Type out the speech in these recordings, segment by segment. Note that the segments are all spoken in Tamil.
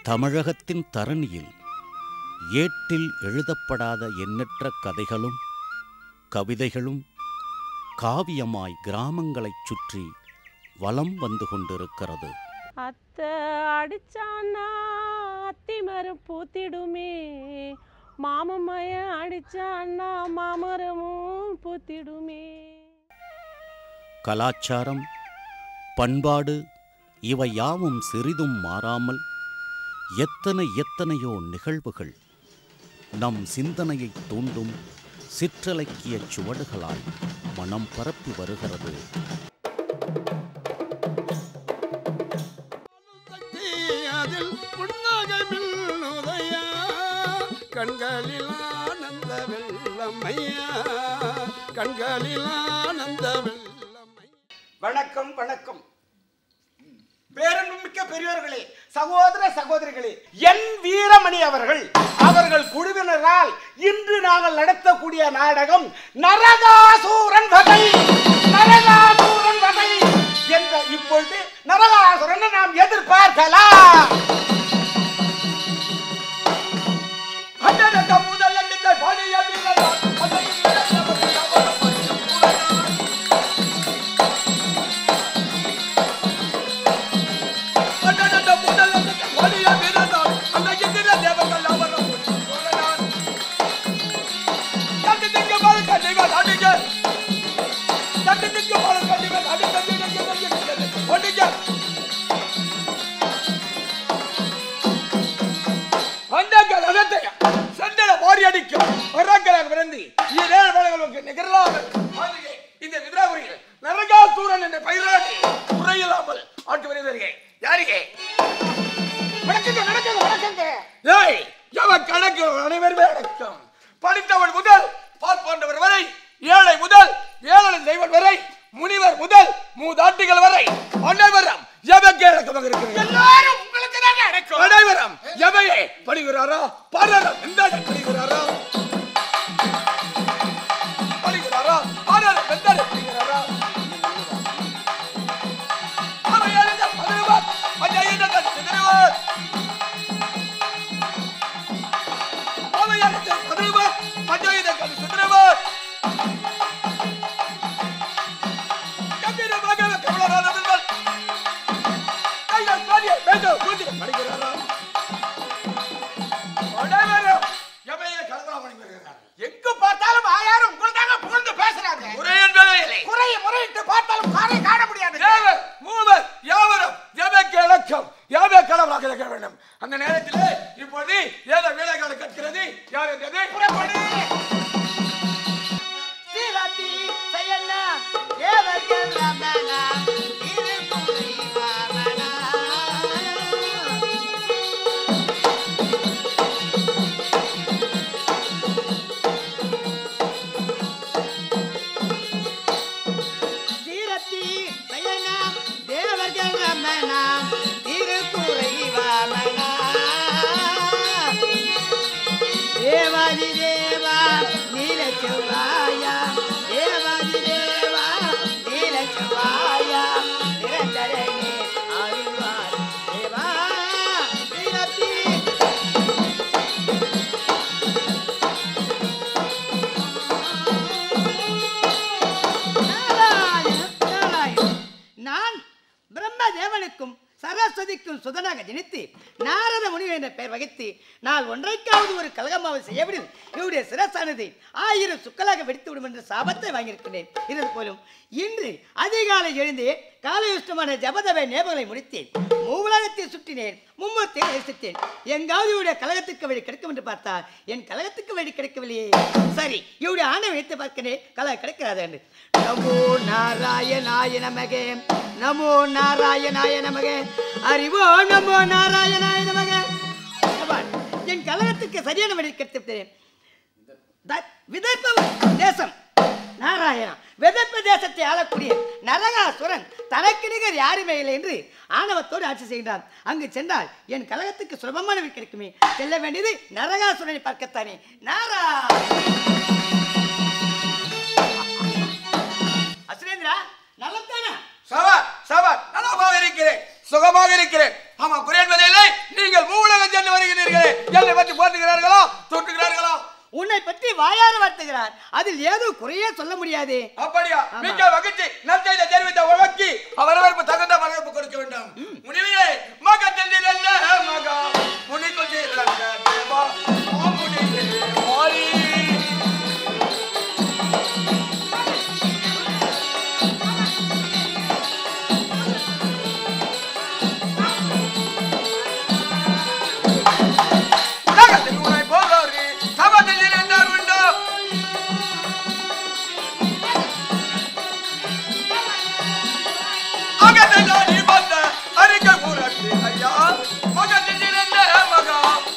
தமிழகத்தின் தரணியில் ஏட்டில் எழுதப்படாத எண்ணற்ற கதைகளும் கவிதைகளும் காவியமாய் கிராமங்களைச் சுற்றி வலம் வந்து கொண்டிருக்கிறது அத்தை அடிச்சான்னா அத்தி மரம் பூத்திடுமே மாமம்மைய அடிச்சான்னா மாமரமும் பூத்திடுமே கலாச்சாரம் பண்பாடு இவை யாவும் சிறிதும் மாறாமல் எத்தனை எத்தனையோ நிகழ்வுகள் நம் சிந்தனையைத் தூண்டும் சிற்றலக்கிய சுவடுகளாய் மனம் பரப்பி வருகிறது அதில் புன்னகமில் உதயா கண்களில் ஆனந்த வெள்ளமையா கண்களில் ஆனந்த வெள்ளமையா வணக்கம் வணக்கம் பேரன்புமிக்க பெரியோர்களே சகோதர சகோதரிகளே என் வீரமணி அவர்கள் அவர்கள் குழுவினரால் இன்று நாங்கள் நடத்தக்கூடிய நாடகம் நரகாசூரன் வதை நரகாசூரன் வதை என்ற இப்பொழுது நரகாசுரனை நாம் எதிர்பார்க்கலாம் அண்ணனுக்கு முதல் எண்ணிக்கை பணியவில்லை. அண்ணனுக்கு முதல் எண்ணிக்கை பணியவில்லை. அன்னைக்கு தின தேவர்கள் அவரும் சூரனார். தட்டு திங்க பாரு கண்ணிகள் அடிங்க. தட்டு திங்க பாரு கண்ணிகள் அடிங்க. அடிங்க, அடிங்க, அடிங்க. அடிங்க. அந்த கலகத்தை சண்டல வாரி அடிக்கும் வராக்கலாக பிறந்து ஏழு வேலைகளுக்கு நிகரலாக ஆகிய இந்த விதிராபுரியில் நரகாசூரன் என்ற பயிராட்டி குறையில்லாமல் ஆட்டு வருகிறீர்கள் யாரிகே வணக்கங்க வணக்கங்க வணக்கங்க ஏய் எவ கணக்கு அனைவருமே அடக்கம் படித்தவன் முதல் பார்ப்போன்றவர் வரை ஏழை முதல் ஏழை செய்வன் வரை முனிவர் முதல் மூதாட்டிகள் வரை அனைவரும் எவக்கு அடக்கமாக இருக்கிறீர்கள் எல்லாரும் உங்களுக்கு தானே அடக்கம் அனைவரும் எவையே படுகிறாரா பலரும் எந்த படுகிறாரா படுகிறாரா பலரும் எந்த படுகிறாரா அவையாளர் பதினவர் பஞ்சாயத்து சிதறுவர் அவையாளர் பதினவர் பஞ்சாயத்து சிதறுவர் கம்பீரமாக கமலரானவர்கள் கைகள் பாதியை மேக பூஜை படுகிறாரா அனைவரும் எவையே கலகலமணி வருகிறார்கள் எங்க பார்த்தாலும் ஆயாரும் உங்களுக்காக புகழ்ந்து பேசுறாங்க குறை என்பதில்லை குறைய முறையிட்டு பார்த்தாலும் காரை காண முடியாது தேவர் மூவர் யாவரும் எவைக்கு இலக்கம் எவை கடவுளாக இருக்க வேண்டும் அந்த நேரத்திலே இப்போது ஏதோ வேலைகளை கற்கிறது யார் என்றது புறப்படு சீராட்டி செய்யண்ணா தேவர்கள் ரமணா திருப்புரி வாமனா சீரத்தி செய்யண்ணா தேவர்கள் ரமணா திருப்புரை வாமனா தேவாதி தேவா நீல செவ்வாயா தேவாதி தேவா நீல செவ்வாயா நிரந்தரனே அறிவார் தேவா வீரத்தி நாராயண நாராயண நான் பிரம்மதேவனுக்கும் சரஸ்வதிக்கும் சுதனாக ஜனித்து நாரத முனிவர் என்ற பெயர் வகித்து நான் ஒன்றைக்காவது ஒரு கலகமாவது செய்யவிடும் இவருடைய சிரசானது ஆயிரம் சுக்கலாக வெடித்து விடும் என்ற சாபத்தை வாங்கியிருக்கிறேன் இருந்தது போலும் இன்று அதிகாலை எழுந்து காலயுஷ்டமான ஜபதவை நேபங்களை முடித்தேன் மூவுலகத்தை சுற்றினேன் மும்மூர்த்தியை நேசித்தேன் எங்காவது இவருடைய கழகத்துக்கு வழி கிடைக்கும் என்று பார்த்தால் என் கழகத்துக்கு வழி கிடைக்கவில்லையே சரி இவருடைய ஆணை வைத்து பார்க்கிறேன் கழகம் கிடைக்கிறாது என்று நமோ நாராயணாய நமகே நமோ நாராயணாய நமகே அறிவோ நமோ நாராயணாய நமகே பகவான், என் கழகத்துக்கு சரியான வழி கிடைத்துவிட்டேன் த- விதர்ப்ப தேசம் நாராயணா விதர்ப்ப தேசத்தை ஆளக்கூடிய நரகாசுரன் தனக்கு நிகர் யாருமே இல்லை என்று ஆணவத்தோடு ஆட்சி செய்கின்றான் அங்கு சென்றால் என் கழகத்துக்கு சுலபமான வீடு கிடைக்குமே செல்ல வேண்டியது நரகாசுரனை பார்க்கத்தானே நாரா அசுரேந்திரா நல்லத்தானா சவா சவா நலமாக இருக்கிறேன் சுகமாக இருக்கிறேன் ஆமா குறை என்பதில்லை நீங்கள் மூல அதில் ஏதோ குறையே சொல்ல முடியாது அப்படியா மிக்க மகிழ்ச்சி நற்செய்தி தெரிவித்த உனக்கு வரவேற்பு தகுந்த வரவேற்பு கொடுக்க வேண்டும் முனிவே மகத்தில் இருந்த மகா முனிக்குள் இருந்த தேவா மாமுனியே மாறி உலகத்தில் உன்னை போலோரு சமத்தில் இருந்தார் உண்டோ அகத்தை நாடி வந்த அறிக்கை கூறட்டு ஐயா மகத்தில் இருந்த மகா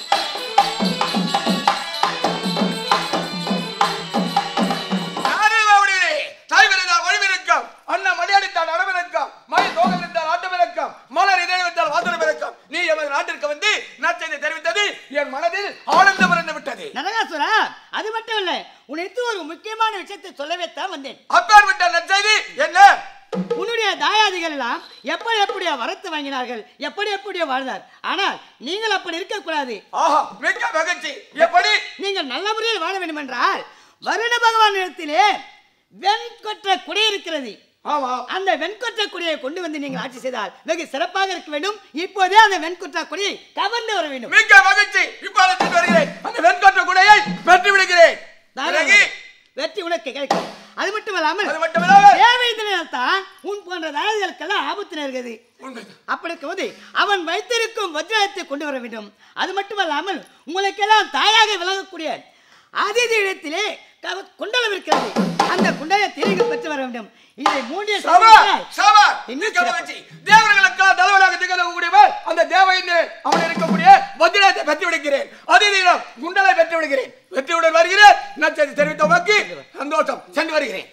யாரும் அவனிலே தாய்விருந்தால் வழிவிருக்கம் அண்ணன் மடியடித்தால் நடவிருக்கம் மயில் தோகவிருந்தால் ஆட்டமிருக்கம் மலர் இதழிவித்தால் வாசனமிருக்கம் நீ எமது நாட்டிற்கு வந்து நற்செய்தி தெரிவித்தது என் மனதில் ஆனந்தம் இருந்து விட்டது நரகாசுரா அது மட்டும் இல்ல உனக்கு ஒரு முக்கியமான விஷயத்தை சொல்லவே தான் வந்தேன் அப்பேர் விட்ட நற்செய்தி என்ன உன்னுடைய தாயாதிகள் எல்லாம் எப்படி எப்படியோ வரத்து வாங்கினார்கள் எப்படி எப்படியோ வாழ்ந்தார் ஆனால் நீங்கள் அப்படி இருக்கக்கூடாது ஆஹா மிக்க மகிழ்ச்சி எப்படி நீங்கள் நல்ல முறையில் வாழ வேண்டும் என்றால் வருண பகவான் இடத்திலே வெண்கொற்ற குடை இருக்கிறது ஆமா அந்த வெண்கொற்ற குடியை கொண்டு வந்து நீங்கள் ஆட்சி செய்தால் வெகு சிறப்பாக இருக்க வேண்டும் இப்போதே அந்த வெண்கொற்ற குடியை கவர்ந்து வர வேண்டும் மிக்க மகிழ்ச்சி இப்ப அழைத்துட்டு வருகிறேன் அந்த வெண்கொற்ற குடையை பெற்று விடுகிறேன் பிறகு வெற்றி உனக்கு கிடைக்கும் அது மட்டும் இல்லாமல் அது மட்டுமில்லாமல் தேவையினால் தான் உன் போன்ற தாயாதிகளுக்கெல்லாம் ஆபத்து நேர்கிறது உண்மைதான். அப்படி இருக்கும்போது அவன் வைத்திருக்கும் வஜ்ரத்தை கொண்டு வர வேண்டும் அது மட்டுமல்லாமல் உங்களுக்கெல்லாம் தாயாக விளங்கக்கூடிய அதிதி இடத்திலே க- குண்டலம் இருக்கிறது அந்த குண்டலை திரும்பி பெற்று வர வேண்டும் இதை மூன்றிய சபா சபா இன்னும் மிக்க சிறப்பு. மகிழ்ச்சி தேவர்களுக்கெல்லாம் தலைவராக திகழக்கூடியவர் அந்த தேவையின் அவன் இருக்கக்கூடிய வஜ்ரத்தை பெற்று விடுகிறேன் அதே நேரம் குண்டலை பெற்று விடுகிறேன் வெற்றியுடன் வருகிறேன் நச்சதி தெரிவித்த உனக்கு சந்தோஷம் சென்று வருகிறேன்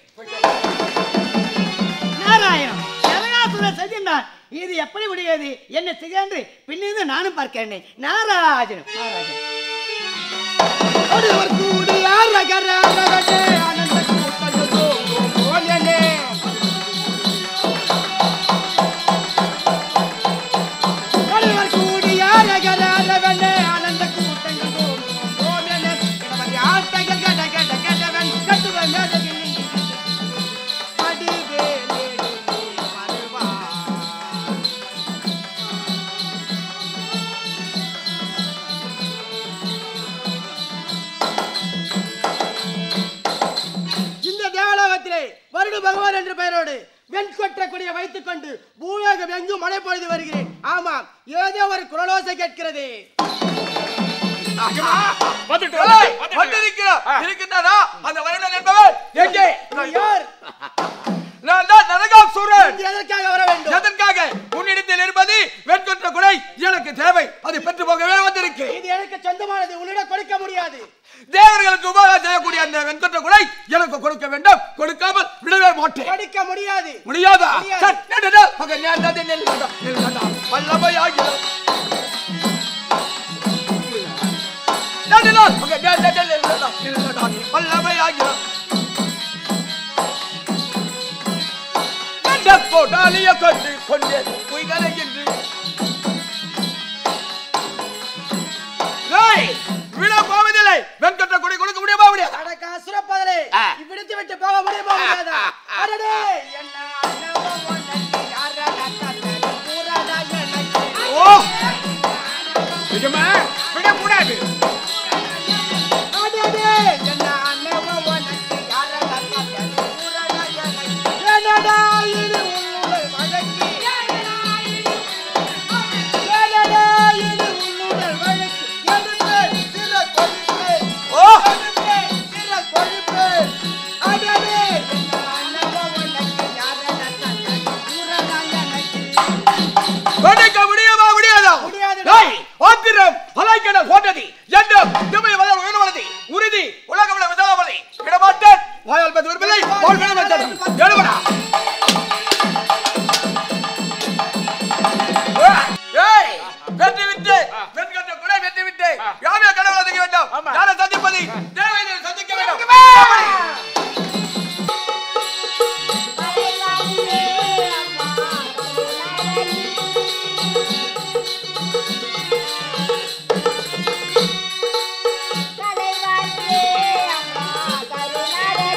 நாராயணம் நரகாசுர செல்கின்றான் இது எப்படி முடியாது என்ன செய்ய என்று பின்னிருந்து நானும் பார்க்கிறேன் நாராஜன் நாராஜன் ஒருவர் கூடியார் ரகரகரகே ஆனந்த கூட்டத்தோ போலனே. ஒருவர் கூடியார் ரகரகரகே ஆனந்த கூட்டத்தோ போலனே. இவன் யாத்தக கட கட கடவன் கட்டுவன் மேதகில் அடிவேலே வருவார். இந்த தேவலோகத்திலே வருடு பகவான் என்ற பெயரோடு வெண்கொற்ற கொடியை வைத்துக் கொண்டு பூலோகம் எங்கும் மழை பொழுது வருகிறேன் ஆமாம் ஏதோ ஒரு குரலோசை கேட்கிறது ஏய், வந்திருக்கிறார். இருக்கின்றாரா? அந்த வருணன் என்பவர் எங்கே நீ யார் நான் தான் நரகாசுரன் இது எதற்காக வர வேண்டும் எதற்காக உன்னிடத்தில் இருப்பது வெண்கொற்ற குடை எனக்கு தேவை அதை பெற்று போகவே வந்திருக்கிறேன் இது எனக்கு சொந்தமானது உன்னிடம் கொடுக்க முடியாது தேவர்களுக்கு உபகாரம் செய்யக்கூடிய அந்த வெண்கொற்ற குடை எனக்கு கொடுக்க வேண்டும் கொடுக்காமல் விடவே மாட்டேன் கொடுக்க முடியாது முடியாதா முடியாது. சட், நடு, நடு. மகன், நேர்ந்தது நில்லுடா, நில்லுடா. வல்லமையாகிறது. நடு, நடு. மகன், நேர்ந்தது நில்லுடா, நில்லுடா. வல்லமையாகிறது. கண்ட கோடாலிய கொண்டு கொண்டே பொய்கலைகின்று. ஏய், விட போவதில்லை வெண்கொற்ற கொடி கொடுக்க முடியுமா முடியாது அடக்க அசுரப்பதலே ஆ. இவ்விடத்தை விட்டு போக முடியுமா முடியாதா அடடே என்ன அண்ணவோ உனக்கு யாரடா கண்டது பூராடா எனக்கு ஓ நிஜமா விடக்கூடாது அடடே என்ன அண்ணவோ உனக்கு யாரடா கண்டது பூராடா எனக்கு என்னடா இது உன்னுடைய வழக்கு என்னடா இது உன்னுடைய வழக்கு எடுத்து சில கொழுப்பு ஓ எடுத்து சில கொழுப்பு அடடே என்ன அண்ணவோ உனக்கு யாரடா கண்டது பூராடா எனக்கு வெடிக்க முடியுமா முடியாதா முடியாதுடா. டேய், ஆத்திரம் பலாய்க்கட போட்டது என்றும் திமை வளர் உயர்வலதி உறுதி உலகம் விட விசாலமதி விடமாட்டேன் வாயால் பத்து விரும்பில்லை வாழ் விட மாட்டேன் எழுவடா ஏய் வெற்றி விட்டு வெற்றி கட்ட குறை வெற்றி விட்டு யாரைய கடவுள் சந்திக்க வேண்டும் யாரை சந்திப்பது தேவையை சந்திக்க வேண்டும் தலைவாசே அம்மா கருணாடே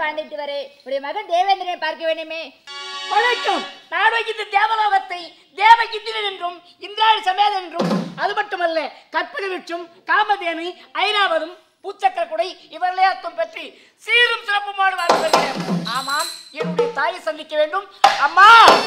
வாழ்ந்துட்டு வரே உடைய மகன் தேவேந்திரனை பார்க்க வேண்டுமே வணக்கம் நாடகித்த தேவலோகத்தை தேவகித்திரன் என்றும் இந்திராணி சமேதன் என்றும் அது மட்டுமல்ல கற்பக விட்சும் காமதேனு ஐராவதும் பூச்சக்கர குடை இவர்களையாத்தும் பற்றி சீரும் சிறப்புமாடு வாழ்ந்து வருகிறேன் ஆமாம் என்னுடைய தாயை சந்திக்க வேண்டும் அம்மா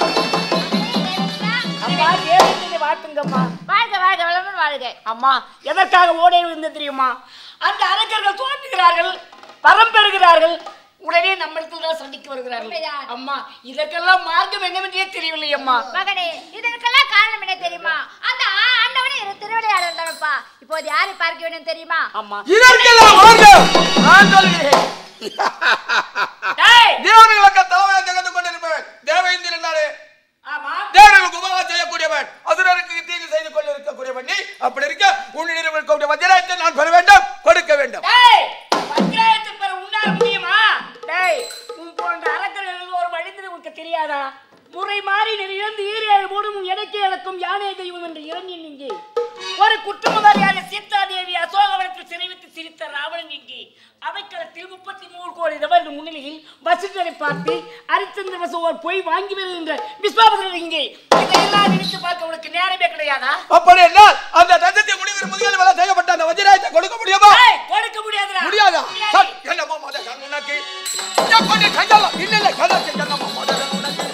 அம்மா தேவேந்திரனை வாழ்த்துங்கம்மா வாழ்க வாழ்க வளமுடன் வாழ்க அம்மா எதற்காக ஓடே விழுந்து தெரியுமா அந்த அரக்கர்கள் தோன்றுகிறார்கள் வரம் பெறுகிறார்கள் உடனே நம்மிடத்தில் தான் சந்திக்க வருகிறார்கள் உண்மைதான். அம்மா இதற்கெல்லாம் மார்க்கம் என்னவென்றே தெரியவில்லை அம்மா மகனே இதற்கெல்லாம் காரணம் என்ன தெரியுமா அந்த ஆ- ஆண்டவனே இரு திருவிளையாடல் தானப்பா இப்போது யாரை பார்க்க வேண்டும் தெரியுமா அம்மா இதற்கெல்லாம் மார்க்கம் நான் சொல்கிறேன் டேய்! தேவர்களுக்கு தலைமையாக திகழ்ந்து கொண்டிருப்பவன் தேவேந்திரன் நானே ஆமா தேவர்களுக்கு உபகாரம் செய்யக்கூடியவன் அசுரருக்கு தீங்கு செய்து கொண்டிருக்கக்கூடியவன் நீ அப்படி இருக்க உன்னிடம் இருக்கக்கூடிய வஜ்ராயத்தை நான் பெற வேண்டும் கொடுக்க வேண்டும் டேய் பஞ்சாயத்து பெற உன்னால முடியுமா டேய் உன் போன்ற அரக்கர்கள் ஒரு வழிந்து உனக்கு தெரியாதா முறை மாறி நிறைந்து ஈரேழு மூடும் எடைக்கு இழக்கும் யானை தெய்வம் என்று இறங்கி இங்கே ஒரு குற்றமுதாரியான சீதா தேவி அசோகவனத்தில் சிறைவித்து சிரித்த ராவணன் இங்கே அவைக்களத்தில் முப்பத்தி மூணு கோடி நபர்கள் முன்னிலையில் வசிட்டரை பார்த்து அரிச்சந்திர வசுவர் போய் வாங்கி வருகின்ற விஸ்வாபுரர் இங்கே இதையெல்லாம் நினைத்து பார்க்க உனக்கு நேரமே கிடையாதா அப்படி என்றால் அந்த தந்தத்தை முடிவில் முதுகில் வேலை செய்யப்பட்ட அந்த வஜ்ராயத்தை கொடுக்க முடியுமா டேய், கொடுக்க முடியாதுடா முடியாதா முடியாது. சரி, என்னமோ மத கண்ணுனக்கு எப்படி கையெல்லாம் இல்ல இல்ல கதற்கு என்னமோ மத கண்ணுனக்கு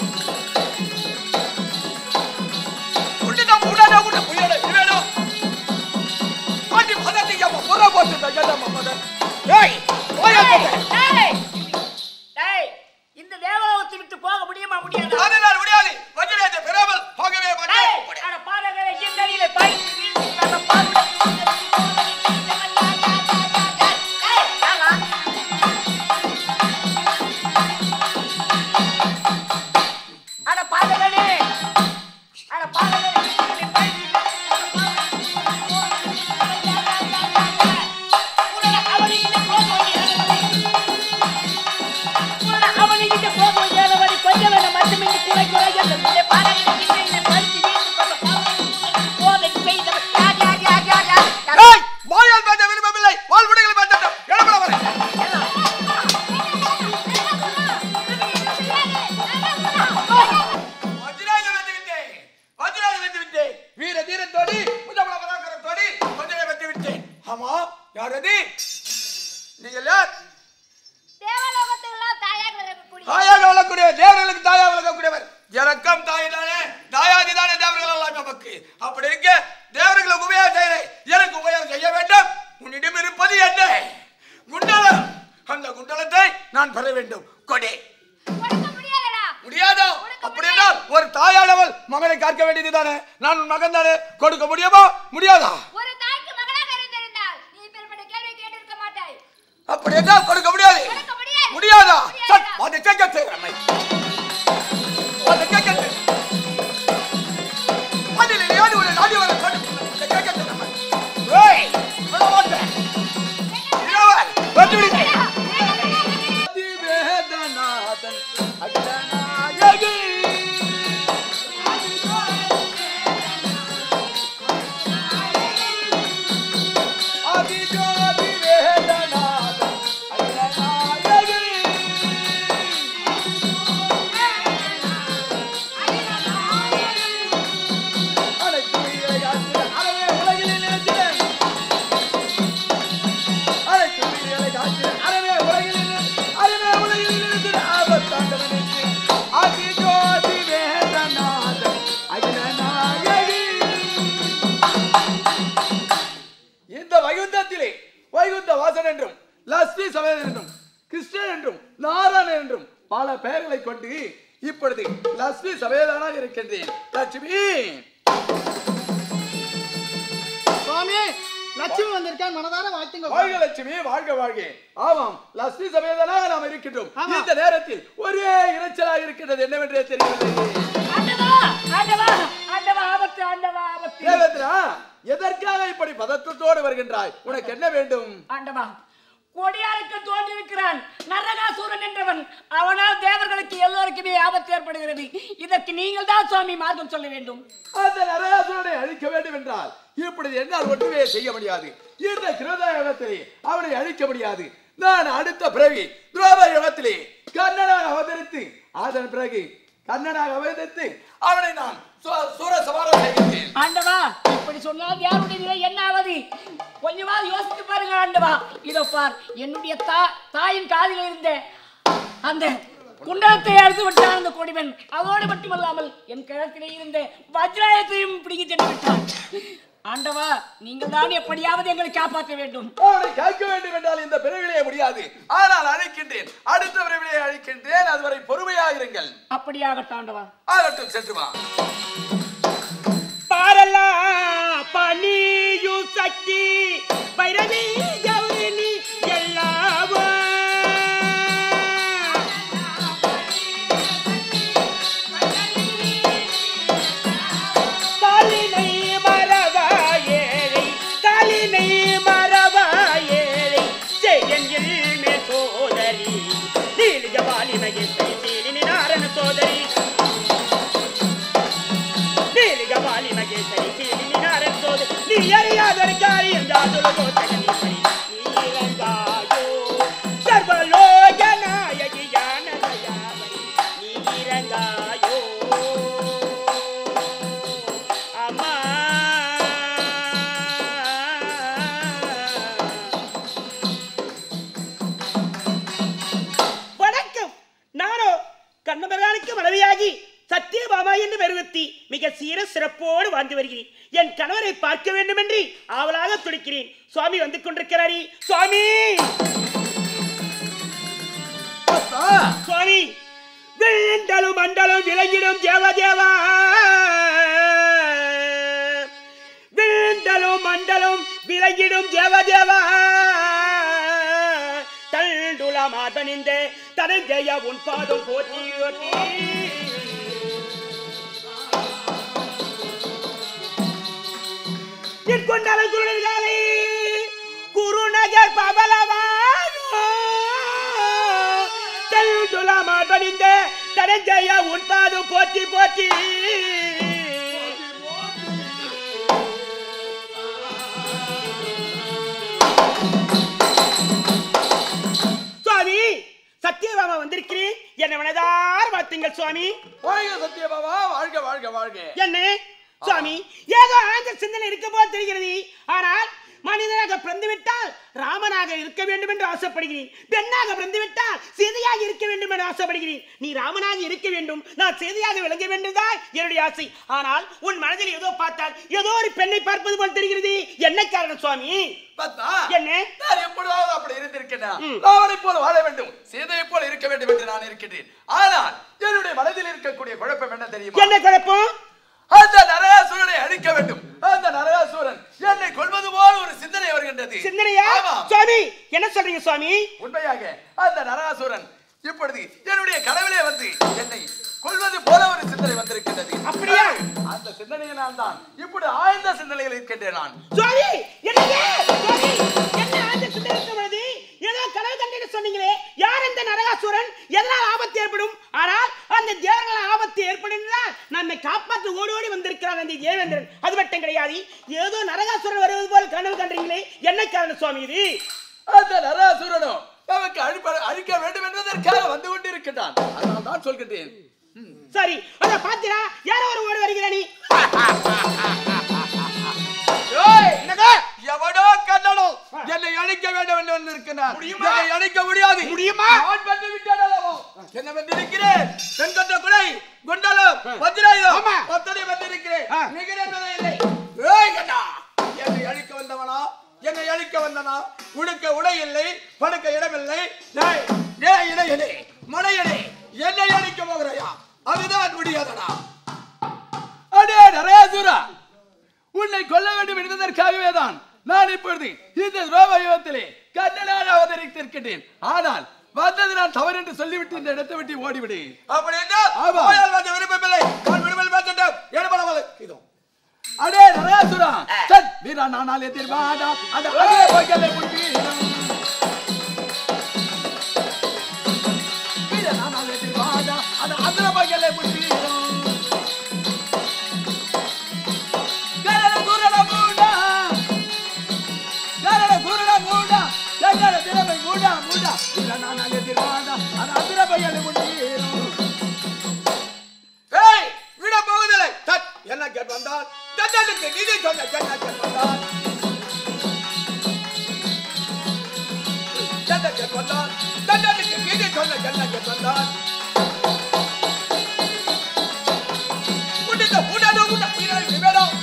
உன்னிடம் உடனே உன்னை புயலை இவேனோ பாட்டி மதத்தை எம்ம புற போட்டு என்னமோ மத ஏய் போயாதே டேய், டேய், இந்த தேவலோகத்தை விட்டு போக முடியுமா முடியாதா அதனால் முடியாது வஜ்ராயத்தை பெறாமல் போகவே டேய், மாட்டேன் அட பாதகரே, என் அடியிலே பாய்ந்து வீழ்ந்து அந்த பாதகரே, டேய், ஆமா. அட பாதகரே, அட பாதகரே, என் அடியிலே பாய்ந்து உன்னை அவனிகிட்ட போக வேண்டியது உன்னை அவனிகிட்ட போக வேண்டியது கொஞ்சம் வேணும் மட்டுமின்றி குறை குறை என்று உன்னை பாதகரே, என்னை பழித்து வீழ்ந்து கொண்ட பாதகரே, போதை செய்தவர் யார் யார் யார் யார் யார் யார் ஏய் வாயால் பேச விரும்பவில்லை வாழ்வுடைகளை பேசட்டும் எழுப்பட வரேன் வஜ்ராயுதம் வென்று விட்டேன் வஜ்ராயுதம் வென்று விட்டேன் வீர தீரத்தோடி முதமல பராக்கிரத்தோடி வஜ்ராயுதம் வென்று விட்டேன் ஆமா யார் அது நீங்கள் யார் தேவலோகத்துக்கெல்லாம் தாயாக இருக்கக்கூடிய தாயாக வளரக்கூடிய தேவர்களுக்கு தாயாக வளர்க்கக்கூடியவர் எனக்கும் தாய் தானே தாயாதி தானே தேவர்கள் எல்லாம் நமக்கு அப்படி இருக்க தேவர்களுக்கு உபயோகம் செய்கிறேன் எனக்கு உபயோகம் செய்ய வேண்டும் உன்னிடம் இருப்பது என்ன குண்டலம் அந்த குண்டலத்தை நான் பெற வேண்டும் கொடே கொடுக்க முடியாதடா முடியாதா அப்படி என்றால் ஒரு தாயானவள் மகனை காக்க வேண்டியதுதானே நான் உன் மகன் தானே கொடுக்க முடியுமா முடியாதா ஒரு தாய்க்கு மகளாக இருந்திருந்தால் நீ இப்பேற்பட்ட கேள்வி கேட்டிருக்க மாட்டாய் அப்படி என்றால் கொடுக்க முடியாது கொடுக்க முடியாது. முடியாதா முடியாதா. சரி, அதை கேட்க செய்கிறேன் அதை கேட்க செய்கிறேன். அதில் எதையாவது ஒரு நாடி வர கொடு. அதை கேட்க செய்கிறேன். ஏய், விட மாட்டேன். இரவல், வந்து விடுங்க. அதிவேதநாதன் அகிலநாயகி. அதிஜோதி வேதநாதன் அகிலநாயகி. அனைத்து உயிரை காத்திட அறவே உலகிலே நிலைத்திட. அனைத்து உயிர்களை காத்திட அறவே உலகிலே நிலை- அறவே உலகிலே நிலைத்திட ஆபத்தாண்டவனுக்கு அதிஜோதி வேதநாதன் அகிலநாயகி. இந்த வைகுந்தத்திலே வைகுந்த வாசன் என்றும் லட்சுமி சமேதன் என்றும் கிருஷ்ணன் என்றும் நாராயணன் என்றும் பல பெயர்களை கொண்டு இப்பொழுது லட்சுமி சமேதனாக இருக்கின்றேன் லட்சுமி சுவாமி லட்சுமி வந்திருக்கான் மனதார வாழ்த்துங்க வாழ்க லட்சுமி வாழ்க வாழ்க ஆமாம் லட்சுமி சமேதனாக நாம் இருக்கின்றோம் ஆமா. இந்த நேரத்தில் ஒரே இரைச்சலாக இருக்கின்றது என்னவென்றே தெரியவில்லை ஆண்டவா ஆண்டவா ஆண்டவா ஆபத்து ஆண்டவா ஆபத்து தேவேந்திரா எதற்காக இப்படி பதற்றத்தோடு வருகின்றாய் உனக்கு என்ன வேண்டும் ஆண்டவா கொடியாருக்கு தோன்றிருக்கிறான் நரகாசூரன் என்றவன் அவனால் தேவர்களுக்கு எல்லோருக்குமே ஆபத்து ஏற்படுகிறது இதற்கு நீங்கள் தான் சுவாமி மார்க்கம் சொல்ல வேண்டும் அந்த நரகாசுரனை அழிக்க வேண்டும் என்றால் இப்படி என்னால் ஒன்றுமே செய்ய முடியாது இந்த கிருதயுகத்திலே அவனை அழிக்க முடியாது நான் அடுத்த பிறவி துரோப யுகத்திலே கண்ணனாக அவதரித்து அதன் பிறகு கண்ணனாக அவதரித்து அவனை நான் சு- சூர சமாரம் செய்கின்றேன் ஆண்டவா இப்படி சொன்னால் யாருடைய நிலை என்ன ஆவது கொஞ்சமாவது யோசித்து பாருங்க ஆண்டவா இதோ பார் என்னுடைய தா தாயின் காதில் இருந்த அந்த குண்டலத்தை அறுத்து விட்டான் அந்த கொடிவன் அதோடு மட்டுமல்லாமல் என் கழுத்திலே இருந்த வஜ்ராயத்தையும் பிடிங்கி சென்று விட்டான் ஆண்டவா நீங்கள் தான் எப்படியாவது எங்களை காப்பாற்ற வேண்டும் அவனை காக்க வேண்டும் என்றால் இந்த பிறவிலே முடியாது ஆனால் அழைக்கின்றேன் அடுத்த பிறவிலே அழைக்கின்றேன் அதுவரை பொறுமையாக இருங்கள் அப்படியாகட்டும் ஆண்டவா ஆகட்டும் சென்று வா பாரலா பனியு சக்தி பைரவி கௌரினி எல்லாவோ காலினை மறவா ஏழை காலினை மறவா ஏழை செய்யன் மே சோதரி நீலிக வாலிமையை சீலினி நாரண சோதரி நீலிக வாலி மகேசரி சீலினி நாரண சோதரி நீ அறியாதொரு காரியம் யாதொரு கோத்தகனி பரி நீரங்காயோ சர்வலோக நாயகி யானதயாவரி நீரங்காயோ அம்மா வணக்கம் நானோ கண்ணபெருமானுக்கு மனைவியாகி சத்தியபாமா என்று பெருவத்தி மிக சீர சிறப்போடு வாழ்ந்து வருகிறேன் என் கணவரை பார்க்க வேண்டும் என்று ஆவலாக துடிக்கிறேன் சுவாமி வந்து கொண்டிருக்கிறாரி சுவாமி சுவாமி விண்டலும் மண்டலும் விளங்கிடும் தேவதேவா விண்டலும் மண்டலும் விளங்கிடும் தேவதேவா தண்டுல மாதனிந்த தனஞ்செய உன் பாதம் போற்றி ஓட்டி கொண்டாலும் குருடர்காலை குருநகர் பவலவானோ தண்டுல மாதனிந்த தனஞ்செய உன் பாதம் போற்றி போற்றி சுவாமி சத்தியபாமா வந்திருக்கிறேன் என்னை மனதார வாழ்த்துங்கள் சுவாமி வாழ்க சத்யபாபா வாழ்க வாழ்க வாழ்க என்ன சுவாமி ஏதோ ஆழ்ந்த சிந்தனை இருக்க போல் தெரிகிறது ஆனால் மனிதனாக பிறந்து விட்டால் ராமனாக இருக்க வேண்டும் என்று ஆசைப்படுகிறேன் பெண்ணாக பிறந்து விட்டால் சீதையாக இருக்க வேண்டும் என்று ஆசைப்படுகிறேன் நீ ராமனாக இருக்க வேண்டும் நான் சீதையாக விளங்க வேண்டும்தான் என்னுடைய ஆசை ஆனால் உன் மனதில் ஏதோ பார்த்தால் ஏதோ ஒரு பெண்ணை பார்ப்பது போல் தெரிகிறது என்ன காரணம் சுவாமி பார்த்தா என்ன? நான் எப்பொழுதாவது அப்படி இருந்திருக்கிறேன் ம். ராவனை போல வாழ வேண்டும் சீதையை போல இருக்க வேண்டும் என்று நான் இருக்கின்றேன் ஆனால் என்னுடைய மனதில் இருக்கக்கூடிய குழப்பம் என்ன தெரியுமா என்ன குழப்பம் அந்த நரகாசுரனை அழிக்க வேண்டும் அந்த நரகாசுரன் என்னை கொல்வது போல ஒரு சிந்தனை வருகின்றது சிந்தனையா ஆமாம். சுவாமி என்ன சொல்றீங்க சுவாமி உண்மையாக அந்த நரகாசுரன் இப்பொழுது என்னுடைய கனவிலே வந்து என்னை கொல்வது போல ஒரு சிந்தனை வந்திருக்கின்றது அப்படியா? அந்த சிந்தனையினால் தான் இப்படி ஆழ்ந்த சிந்தனையில் இருக்கின்றேன் நான் சுவாமி என்னங்க சுவாமி என்ன ஆழ்ந்த சிந்தனை இருக்க பொழுது ஏதோ கனவு கண்டேன்னு சொன்னீங்களே யார் இந்த நரகாசுரன் எதனால் ஆபத்து ஏற்படும் ஆனால் அந்த தேவர்களால் ஆபத்து ஏற்படும்தான் நம்மை காப்பாற்ற ஓடி ஓடி வந்திருக்கிறார் அந்த தேவேந்திரன் அது மட்டும் கிடையாது ஏதோ நரகாசுரன் வருவது போல் கனவு கண்டீங்களே என்ன காரணம் சுவாமி இது அந்த நரகாசுரனும் நமக்கு அழிப்ப அழிக்க வேண்டும் என்பதற்காக வந்து கொண்டிருக்கின்றான் அதனால் தான் சொல்கின்றேன் சரி அத பாத்திரா யாரோ ஒரு ஓடி வருகிறா நீ எவனோ கண்ணனோ என்னை அழிக்க வேண்டும் என்று வந்திருக்கிறார் என்னை அழிக்க முடியாது முடியுமா? நான் வந்து விட்டேன் அல்லவோ என்ன வந்திருக்கிறேன் செங்கட்ட குடை குண்டலம் வஜ்ராயுதம் ஆமா. அத்தனை வந்திருக்கிறேன் ஆ. நிகழென்பதே இல்லை ஏய் கண்ணா என்னை அழிக்க வந்தவனா என்னை அழிக்க வந்தனா உடுக்க உடை இல்லை படுக்க இடமில்லை டேய், டேய் இடையனே மடையனே என்னை அழிக்க போகிறாயா அதுதான் முடியாதடா அடே நரேசுரா உன்னை கொல்ல வேண்டும் என்பதற்காகவே தான் நான் இப்பொழுது இந்த ரோமயுகத்திலே கண்ணனாக அவதரித்திருக்கின்றேன் ஆனால் வந்தது நான் தவறு என்று சொல்லிவிட்டு இந்த இடத்தை விட்டு ஓடிவிடு அப்படி ஆமா. வந்த விருப்பமில்லை நான் விரும்பல் பேசட்டும் ஏற்படவில்லை இதோ அடே நரகாசுரா சட் வீரா நானாலே தீர்மானா அந்த அதே பைக்கலை முன்பீரம் வீரா நானாலே தீர்மானா அந்த அதே பைக்கலை முன்பீரம் கரட குரட மூடா கரட குரட மூடா கரட திறமை மூடா வந்தான் உன்னிட்ட உன்னத உன்ன உயிரை விவேடம்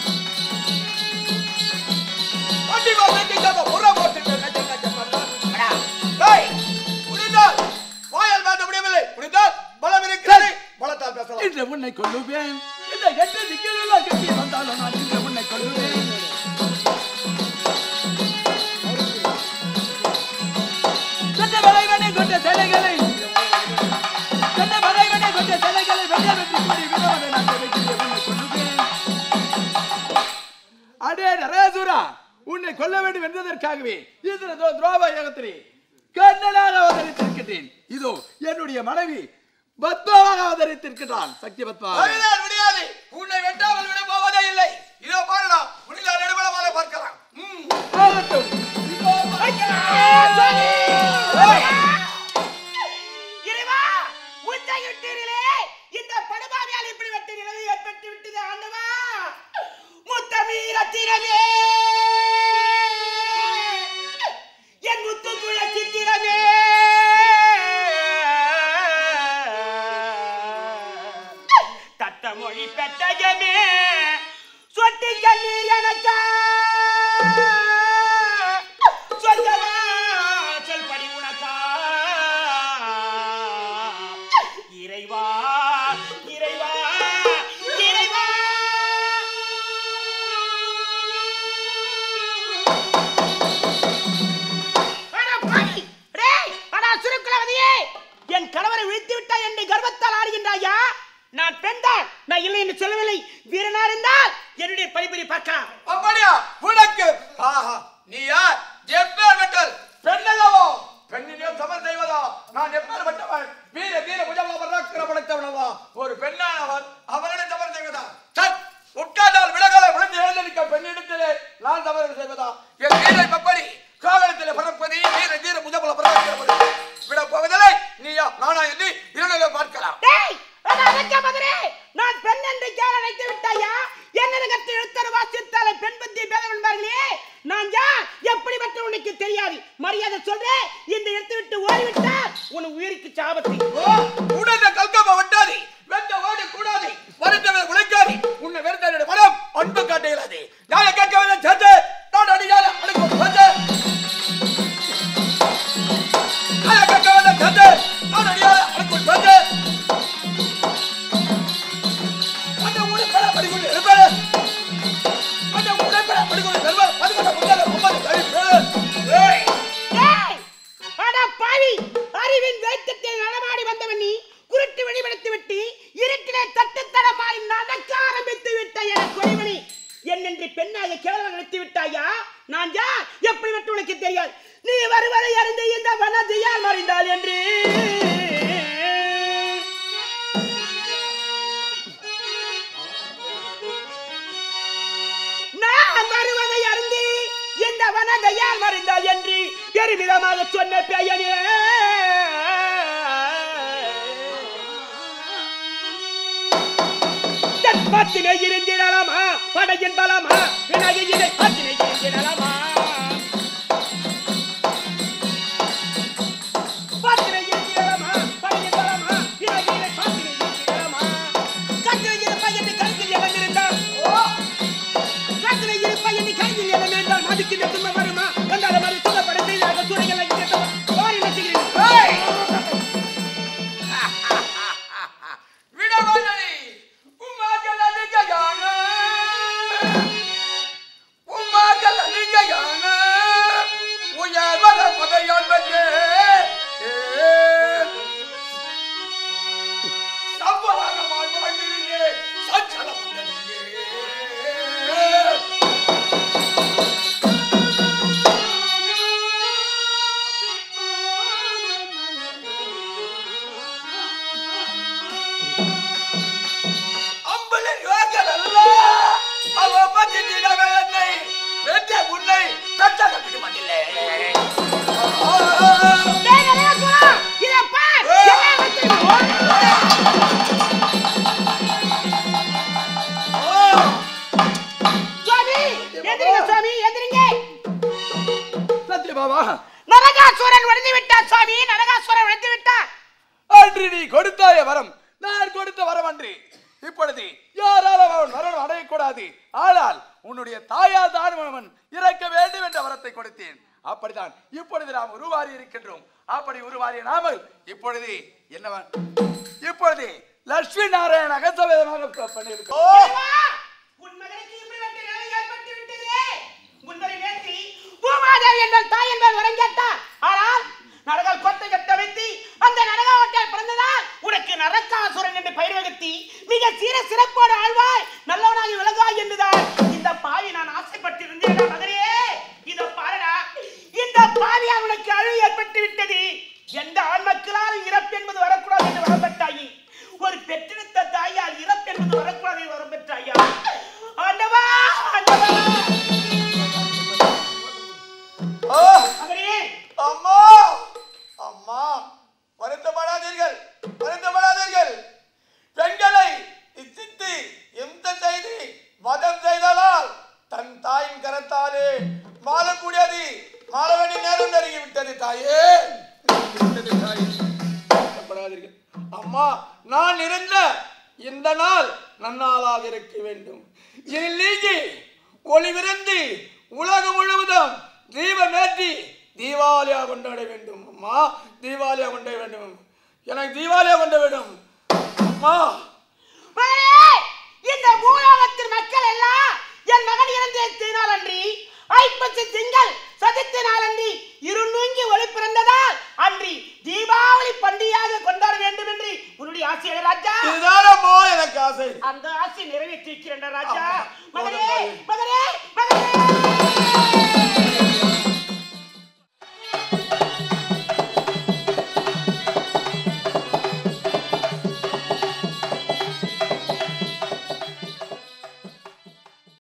வண்டி வாங்கிட்டு புற போட்டு நச்ச நச்ச பண்ணான் டேய் முடிந்தால் வாயால் பேச முடியவில்லை முடிந்தால் பலம் இருக்கிறது பலத்தால் பேசலாம் இன்று உன்னை கொல்லுவேன் இந்த எட்டு திக்கிலெல்லாம் கட்டி வந்தாலும் நான் இன்று உன்னை கொல்லுவேன் சொன்ன வளைவனை கொண்ட சிலைகளை சொன்ன வளைவனை கொண்ட சிலைகளை வெள்ள வெற்றி கூடி விரோத நான் வைக்கிறேன் உன்னை கொல்லுவேன் அடே நரேசுரா உன்னை கொல்ல வேண்டும் என்பதற்காகவே இதில் துரோப யோகத்திலே கண்ணனாக அவதரித்திருக்கின்றேன் இதோ என்னுடைய மனைவி பத்மாவாக அவதரித்திருக்கிறான் சக்தி பத்மா அதுதான் முடியாது உன்னை வெட்டாமல் விட போவதே இல்லை இதோ பாருடா முடிந்தால் நெடுமலமாக பார்க்கலாம் ம். ஆகட்டும் இதோ இறைவா உச்சையிட்டீர்களே இந்த படுபாவியால் இப்படி வெட்டி நிலவு ஏற்பட்டு விட்டது ஆண்டவா முத்தமீ ரத்தினமே என் முத்துக்குழ சித்திரமே தத்த மொழி பெட்டகமே சொட்டி கண்ணீர் எனக்கா சொந்தமா சொல்படி உனக்கா இறைவா இறைவா இறைவா அட பாவி! டேய், அட சுருக்குலவதியே! என் கணவரை வீழ்த்தி விட்டாய் என்று கர்வத்தால் ஆடுகின்றாயா நான் பெண்தான் நான் இல்லை என்று சொல்லவில்லை வீரனா இருந்தால் என்னுடைய பரிபுரி பார்க்கலாம் அப்படியா உனக்கு ஆஹா நீ யார் எப்பேர் வெட்டல் பெண்ணல்லவோ பெண்ணினையும் சமர் செய்வதா நான் எப்பேர் வெட்டவன் வீர வீர புஜமா பராக்கிர படைத்தவனவா ஒரு பெண்ணானவன் அவனிடம் சமர் செய்வதா சட் உட்கார்ந்தால் விலகல விழுந்து எழுந்திருக்க பெண்ணிடத்திலே நான் சமரம் செய்வதா என் வீரை பப்படி காவலத்திலே பரப்பதி வீர வீர புஜபல பராக்கிர விட போவதில்லை நீயா நானா என்று இருநிலை பார்க்கலாம் டேய் அட அரக்க மதுரே நான் பெண் என்று கேள நினைத்து விட்டாயா என்ன கத்து எழுத்தர் வாசித்தாலே பெண் பத்தி பேதம் என்பார்களே நான் யார் எப்படிப்பட்ட உனக்கு தெரியாது மரியாதை சொல்றேன் இந்த இடத்தை விட்டு ஓடிவிட்டால் உன் உயிருக்கு சாபத்து உடனே கல்கமா வட்டாதி வெந்த ஓடி கூடாது வருத்தவர் உழைக்காது உன்னை வெறுத்த மனம் அன்பு காட்டுகிறது நான் கேட்க வேண்டிய சத்து நான் அடியால அனுக்கும் சத்து நான் கேட்க வேண்டிய சத்து நான் அடியால அனுக்கும் சத்து அந்த உடற்பட படிக்கொண்டு இருப்பேன் அந்த உடற்பட படிக்கொண்டு செல்வம் அதுக்கொண்ட முன்னால ஒன்பது கழிப்பேன் ஏய் டேய் அட பாவி அறிவின் வேட்டத்தில் நடமாடி வந்தவன் நீ குருட்டு வெளிப்படுத்தி விட்டு இருட்டிலே தட்டு தடமாறி நடக்க ஆரம்பித்து விட்ட என கொலைமணி என்னென்று பெண்ணாக கேவலம் நினைத்து விட்டாயா நான் யார் எப்படி விட்டு உனக்கு தெரியாது நீ வருவதை அறிந்து இந்த வனதியால் மறைந்தாள் என்று நான் வருவதை அறிந்து இந்த வனதையால் மறைந்தாள் என்று பெருமிதமாக சொன்ன பெயனே பாத்தினை இருந்திடலாமா படையின் பலமா வினகையினை பாத்தினை இருந்திடலாமா பாத்தினை இருந்திடலாமா படையின் பலமா வினகையினை பாத்தினை இருந்திடலாமா கத்திரை இருப்பா என்று கருத்தில் எவன் இருந்தால் கத்திரை இருப்பா என்று கையில் எவன் என்றால் மதிக்கு நெத்தும வருமா வந்தாலும் அது சுகப்பட செய்தாக துறைகளை வாரி நசுகிறேன் விடமாட்டடி உம்மாக்கள் அடிக்கையான உம்மாக்கள் அடிக்கையான உயர் வர பதையான் பெற்றே சம்பளாக வாழ்வாங்கிலே சஞ்சலம் வந்ததில்லே. அம்பலின் யோகர் அல்ல அவ பத்தி திடவே என்னை வென்ற உன்னை தட்டக விடுவதில்லை டேய் நரேஸ்வரா, இதை பார். என்ன வந்து- சுவாமி, எந்திரிங்க சுவாமி, எந்திரிங்க. சத்ய பாபா நரகாசுரன் விழுந்து விட்டான் சுவாமி நரகாசுரன் விழுந்து விட்டான் அன்று நீ கொடுத்தாய வரம் நான் கொடுத்த வரம் அன்று இப்பொழுது யாராலும் அவன் மரணம் அடையக்கூடாது ஆனால் உன்னுடைய தாயார் தான் அவன் இறக்க வேண்டும் என்ற வரத்தை கொடுத்தேன் அப்படித்தான் இப்பொழுது நாம் உருவாரி இருக்கின்றோம் அப்படி உருவாரிய நாமல் இப்பொழுது என்னவன் இப்பொழுது லட்சுமி நாராயண அகசவேதமாக பண்ணியிருக்கோம் உன் மகனுக்கு இப்படிப்பட்ட நிலை ஏற்பட்டு விட்டதே முன்னரை நேற்றி பூமாதேவி என்பல் தாய் என்பல் வரம் கேட்டார் ஆனால் நரகால் கொட்டை கட்ட வைத்து அந்த நரகாவட்டால் பிறந்ததால் உனக்கு நரக்காசுரன் என்று பெயர் வகுத்தி மிக சீர சிறப்போடு ஆழ்வாய் நல்லவனாகி விலகாய் என்றுதான் இந்த பாவி நான் ஆசைப்பட்டிருந்தேன் மகனே இத பாருடா இந்த பாவியால் உனக்கு அழிவு ஏற்பட்டு விட்டது எந்த ஆண் மக்களால் இறப்பு என்பது வரக்கூடாது என்று வரம் பெற்றாயி ஒரு பெற்றெடுத்த தாயால் இறப்பு என்பது வரக்கூடாது என்று வரம் பெற்றாயா ஆண்டவா ஆண்டவா ஆ! மகனே அம்மா அம்மா வருத்தப்படாதீர்கள் வருத்தப்படாதீர்கள் பெண்களை இச்சித்து எந்த செய்து வதம் செய்தலால் தன் தாயின் கரத்தாலே மாறக்கூடியது மாற வேண்டிய நேரம் நெருங்கி விட்டது தாயே விட்டது தாயே. வருத்தப்படாதீர்கள் அம்மா நான் இருந்த இந்த நாள் நன்னாளாக இருக்க வேண்டும் இதில் நீங்கி ஒளி விருந்து உலகம் முழுவதும் தீபமேற்றி தீபாவளியாக கொண்டாட வேண்டும் அம்மா தீபாவளியாக கொண்டாட வேண்டும் எனக்கு தீபாவளியாக கொண்டாட வேண்டும் அம்மா மகனே இந்த பூலோகத்தின் மக்கள் எல்லாம் என் மகன் இறந்ததினால் அன்றி ஐப்பசி திங்கள் சதித்த நாளன்றி இருநூங்கி ஒளி பிறந்ததால் அன்றி தீபாவளி பண்டிகையாக கொண்டாட வேண்டும் என்று உன்னுடைய ஆசை ராஜா இதுதான் அம்மா எனக்கு ஆசை அந்த ஆசை நிறைவேற்றிருக்கிறேன் ராஜா ஆமா. மகனே போதும், போதும். மகனே